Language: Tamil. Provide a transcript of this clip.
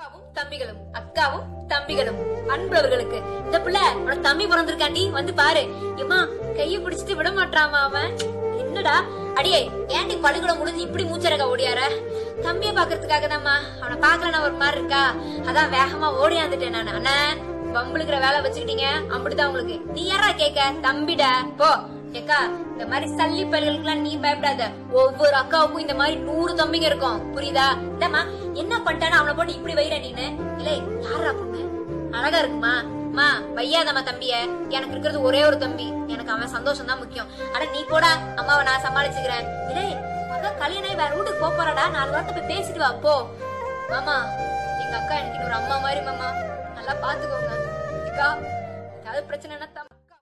அக்காவும் தம்பிகளும் அக்காவும் தம்பிகளும் அன்பவர்களுக்கு இந்த பிள்ளை உனக்கு தம்பி பிறந்திருக்காண்டி வந்து பாரு ஏமா கைய பிடிச்சிட்டு விட மாட்டாமா அவன் என்னடா அடியே ஏன்டி படுகுடம் முடிஞ்சு இப்படி மூச்சரக ஓடியார தம்பிய பாக்குறதுக்காக தான்மா அவனை பாக்கலன்னா ஒரு மாதிரி இருக்கா அதான் வேகமா ஓடியாந்துட்டேன் நான் அண்ணன் பம்புளுக்குற வேலை வச்சுக்கிட்டீங்க அப்படிதான் உங்களுக்கு நீ யாரா கேக்க தம்பிடா போ ஏக்கா இந்த மாதிரி சல்லி பயல்களுக்குலாம் நீ பயப்படாத ஒவ்வொரு அக்காவுக்கும் இந்த மாதிரி நூறு தம்பிங்க இருக்கும் புரியுதா இந்தம்மா என்ன பண்ணிட்டானு அவனை போட்டு இப்படி வைர நீனு இல்லை யாரா பொண்ணு அழகா இருக்குமா மா வையாதம்மா தம்பிய எனக்கு இருக்கிறது ஒரே ஒரு தம்பி எனக்கு அவன் சந்தோஷம் தான் முக்கியம் அட நீ போடா அம்மாவை நான் சமாளிச்சுக்கிறேன் இல்லை அதான் கல்யாணம் ஆகி வேற வீட்டுக்கு போப் போறாடா நாலு வாரத்தை போய் பேசிட்டு வா போ மாமா எங்க அக்கா எனக்கு இன்னொரு அம்மா மாதிரி மாமா நல்லா பாத்துக்கோங்க அக்கா ஏதாவது பிரச்சனைனா தம்பி